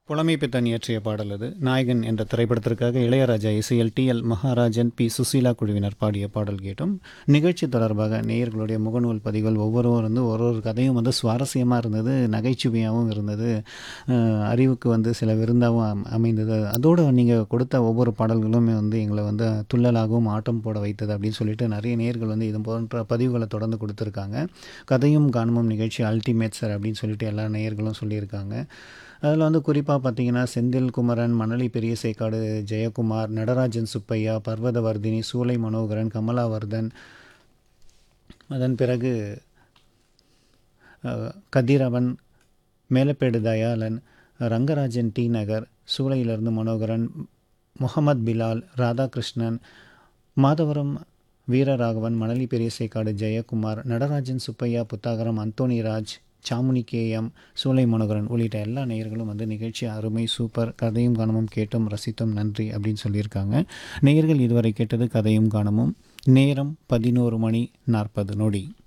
புலமை பித்தன் இயற்றிய பாடல் அது நாயகன் என்ற திரைப்படத்திற்காக இளையராஜா இசையில் T L Maharajan P Susheela குழுவினர் பாடிய பாடல் கேட்டோம் நிகழ்ச்சி தொடர்பாக நேயர்களுடைய முகநூல் பதிவுகள் ஒவ்வொருவரும் வந்து ஒரு ஒரு கதையும் வந்து சுவாரஸ்யமாக இருந்தது நகைச்சுவையாகவும் இருந்தது அஹ், அறிவுக்கு வந்து சில விருந்தாகவும் அம்- அமைந்தது அதோடு நீங்கள் கொடுத்த ஒவ்வொரு பாடல்களுமே வந்து எங்களை வந்து துள்ளலாகவும் ஆட்டம் போட வைத்தது அப்படின்னு சொல்லிட்டு நிறைய நேயர்கள் வந்து இது போன்ற பதிவுகளை தொடர்ந்து கொடுத்துருக்காங்க கதையும் காணுமும் நிகழ்ச்சி அல்டிமேட் சார் அப்படின்னு சொல்லிட்டு எல்லா நேயர்களும் சொல்லியிருக்காங்க அதில் வந்து குறிப்பாக பார்த்தீங்கன்னா செந்தில் குமரன் மணலி பெரிய சேக்காடு ஜெயக்குமார் நடராஜன் சுப்பையா பர்வதவர்தினி சூலை மனோகரன் கமலாவர்தன் அதன் பிறகு அஹ், கதிரவன் மேலப்பேடு தயாளன் ரங்கராஜன் டி நகர் சூளையிலிருந்து மனோகரன் முகமது பிலால் ராதாகிருஷ்ணன் மாதவரம் வீரராகவன் மணலி பெரியசேக்காடு ஜெயக்குமார் நடராஜன் சுப்பையா புத்தாகரம் அந்தோணிராஜ் சாமுனி கேஎம் சூலை மனோகரன் உள்ளிட்ட எல்லா நேயர்களும் வந்து நிகழ்ச்சி அருமை சூப்பர் கதையும் காணமும் கேட்டும் ரசித்தும் நன்றி அப்படின்னு சொல்லியிருக்காங்க நேயர்கள் இதுவரை கேட்டது கதையும் காணமும் நேரம் பதினோரு மணி நாற்பது நொடி